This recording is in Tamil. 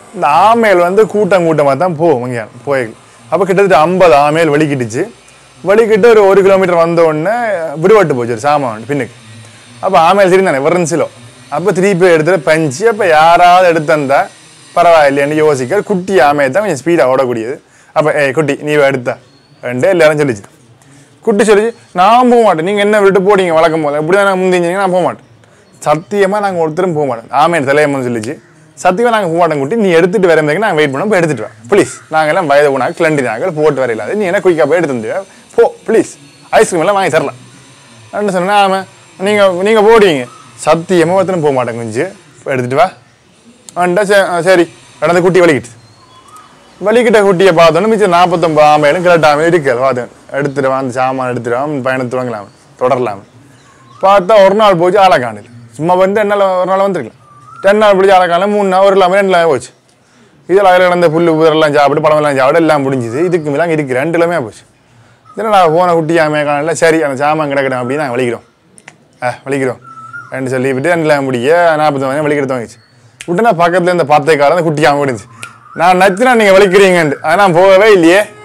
இந்த ஆமேல் வந்து கூட்டம் கூட்டமாக தான் போகும் இங்கே போய் அப்போ கிட்டத்தட்ட ஐம்பது ஆமேல் வலிக்கிட்டுச்சு வலிக்கிட்டு ஒரு ஒரு கிலோமீட்டர் வந்த உடனே விடுபட்டு போச்சு ஒரு சாமான் பின்னுக்கு அப்போ ஆமேல் சரி தானே வரன்சிலோ அப்போ திருப்பி எடுத்துட்டு பஞ்சு அப்போ யாராவது எடுத்து வந்தா பரவாயில்லைன்னு யோசிக்க குட்டி ஆமையை தான் கொஞ்சம் ஸ்பீடாக ஓடக்கூடியது அப்போ ஏய் குட்டி நீ எடுத்தா ரெண்டு எல்லாரும் சொல்லிச்சு குட்டி சொல்லிச்சு நான் போக மாட்டேன் நீங்கள் என்ன விட்டு போடுங்க வழக்கம் போல இப்படி தான் நான் முந்திஞ்சீங்க நான் போக மாட்டேன் சத்தியமாக நாங்கள் ஒருத்தரும் போக மாட்டோம் ஆமையன் தலையம்மன் சொல்லிச்சு சத்தியமாக நாங்கள் போக மாட்டோம் குட்டி நீ எடுத்துட்டு வர மாதிரி நாங்கள் வெயிட் பண்ணோம் போய் எடுத்துட்டு வா ப்ளீஸ் நாங்கள் எல்லாம் வயது போனாங்க கிளண்டி நாங்கள் போட்டு வர இல்லாத நீ என்ன குயிக்காக போய் எடுத்து வந்து போ ப்ளீஸ் ஐஸ்கிரீம் எல்லாம் வாங்கி தரலாம் என்ன சொன்னேன் ஆமாம் நீங்கள் நீங்கள் போடுவீங்க சத்தியமாக ஒருத்தரும் போக மாட்டேன் கொஞ்சம் எடுத்துட்டு வா ஆண்டா சரி கடந்த குட்டி வலிக்கிட்டு வலிக்கிட்ட குட்டியை பார்த்தோன்னு மிச்சம் நாற்பத்தொம்பது ஆமையிலும் கிழட்டு ஆமையும் இருக்கு பார்த்தேன் எடுத்துட்டு வா அந்த சாமான் எடுத்துட்டு வா பயணத்து தொடங்கலாம் தொடரலாம் பார்த்தா ஒரு நாள் போச்சு ஆளை காணல சும்மா வந்து ரெண்டு நாள் ஒரு நாள் வந்துருக்கலாம் ரெண்டு நாள் பிடிச்சி ஆளை காணல மூணு நாள் ஒரு இல்லாமல் ரெண்டு நாள் போச்சு இதில் அதில் கிடந்த புல்லு புதரெல்லாம் சாப்பிட்டு பழமெல்லாம் சாப்பிட்டு எல்லாம் முடிஞ்சுது இதுக்கு மேலே இருக்கு ரெண்டு எல்லாமே போச்சு இதில் நான் போன குட்டி ஆமையை காணல சரி அந்த சாமான் கிடக்கணும் அப்படின்னு நாங்கள் வலிக்கிறோம் ஆ வலிக்கிறோம் ரெண்டு சொல்லி விட்டு ரெண்டு எல்லாம் முடிய நாற்பத்தொம்பது வலிக்கிற துவங்கிச்சு விட்டுனா பக்கத்துல இந்த பத்தை காலம் அந்த குட்டி ஆமை விடுச்சு நான் நச்சுனா நீங்கள் வலிக்கிறீங்கன்ட்டு ஆனால் நான் போகவே இல்லையே